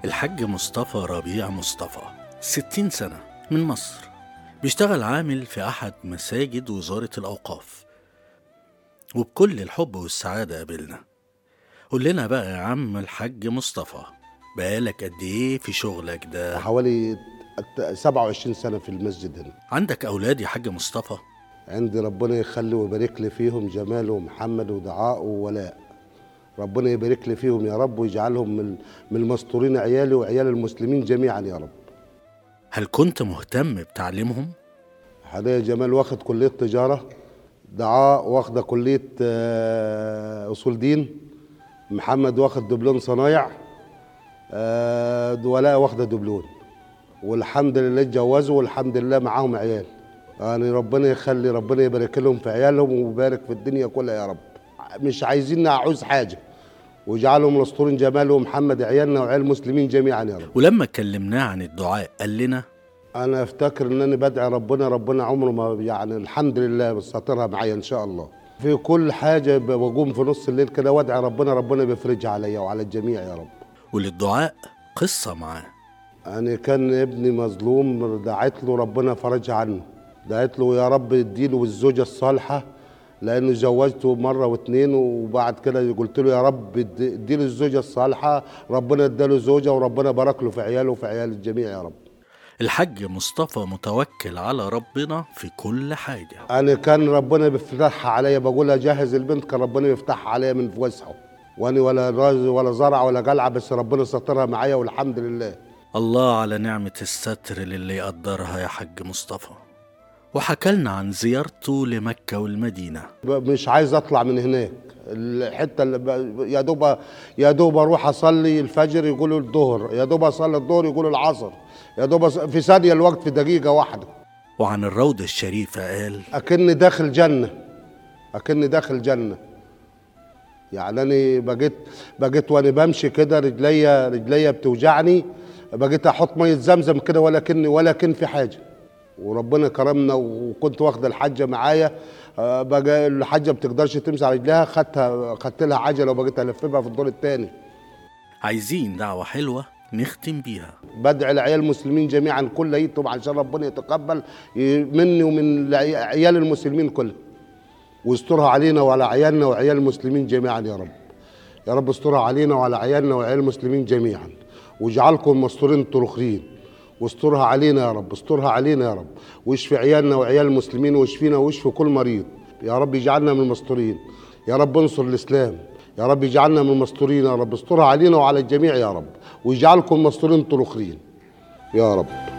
الحاج مصطفى ربيع مصطفى 60 سنة من مصر بيشتغل عامل في أحد مساجد وزارة الأوقاف وبكل الحب والسعادة قابلنا قول لنا بقى يا عم الحاج مصطفى بقالك قد إيه في شغلك ده حوالي 27 سنة في المسجد هنا عندك أولاد يا حاج مصطفى عندي ربنا يخلي ويبارك لي فيهم جمال ومحمد ودعاء وولاء ربنا يبارك لي فيهم يا رب ويجعلهم من من المستورين عيالي وعيال المسلمين جميعا يا رب هل كنت مهتم بتعليمهم؟ حاليا جمال واخد كلية تجارة دعاء واخدة كلية آه، أصول دين محمد واخد دبلوم صنايع آه، ولاء واخدة دبلوم والحمد لله اتجوزوا والحمد لله معاهم عيال يعني ربنا يخلي ربنا يبارك لهم في عيالهم ويبارك في الدنيا كلها يا رب مش عايزين نعوز حاجة ويجعلهم الاسطورين جمال ومحمد عيالنا وعيال المسلمين جميعا يا رب ولما كلمناه عن الدعاء قال لنا انا افتكر ان انا بدعي ربنا ربنا عمره ما يعني الحمد لله بساطرها معايا ان شاء الله في كل حاجه بقوم في نص الليل كده وادعي ربنا ربنا بيفرجها عليا وعلى الجميع يا رب وللدعاء قصة معاه انا كان ابني مظلوم دعيت له ربنا فرجها عنه دعيت له يا رب اديله الزوجه الصالحه لانه زوجته مره واتنين وبعد كده قلت له يا رب اد- اديله الزوجه الصالحه ربنا اداله زوجه وربنا بارك له في عياله وفي عيال الجميع يا رب الحاج مصطفى متوكل على ربنا في كل حاجة انا كان ربنا بيفتحها عليا بقول اجهز البنت كان ربنا بيفتحها عليا من وسعه وانا ولا راز ولا زرع ولا جلعه بس ربنا سترها معايا والحمد لله الله على نعمة الستر للي يقدرها يا حاج مصطفى وحكالنا عن زيارته لمكة والمدينة ب- مش عايز اطلع من هناك الحته اللي ب- يا دوب يا دوب اروح اصلي الفجر يقولوا الظهر يا دوب اصلي الظهر يقولوا العصر يا دوب أص- في ثانيه الوقت في دقيقه واحده وعن الروضة الشريفة قال اكني داخل جنه اكني داخل جنه يعني انا بقيت بقيت وانا بمشي كده رجليا رجليا بتوجعني بقيت احط ميه زمزم كده ولكن ولكن في حاجه وربنا كرمنا وكنت واخد الحاجه معايا آه، بقى الحاجه بتقدرش تمشي على رجلها خدتها خدت لها عجله وبقيت الففها في الدور الثاني عايزين دعوة حلوة نختم بيها بدعي لعيال المسلمين جميعا كل عيد طبعا عشان ربنا يتقبل ي- مني ومن العي- عيال المسلمين كلهم واسترها علينا وعلى عيالنا وعيال المسلمين جميعا يا رب يا رب استرها علينا وعلى عيالنا وعيال المسلمين جميعا واجعلكم مستورين الاخرين واسترها علينا يا رب استرها علينا يا رب واشفي عيالنا وعيال المسلمين واشفينا واشفي كل مريض يا رب اجعلنا من المستورين يا رب انصر الاسلام يا رب اجعلنا من المستورين يا رب استرها علينا وعلى الجميع يا رب واجعلكم مستورين الاخرين يا رب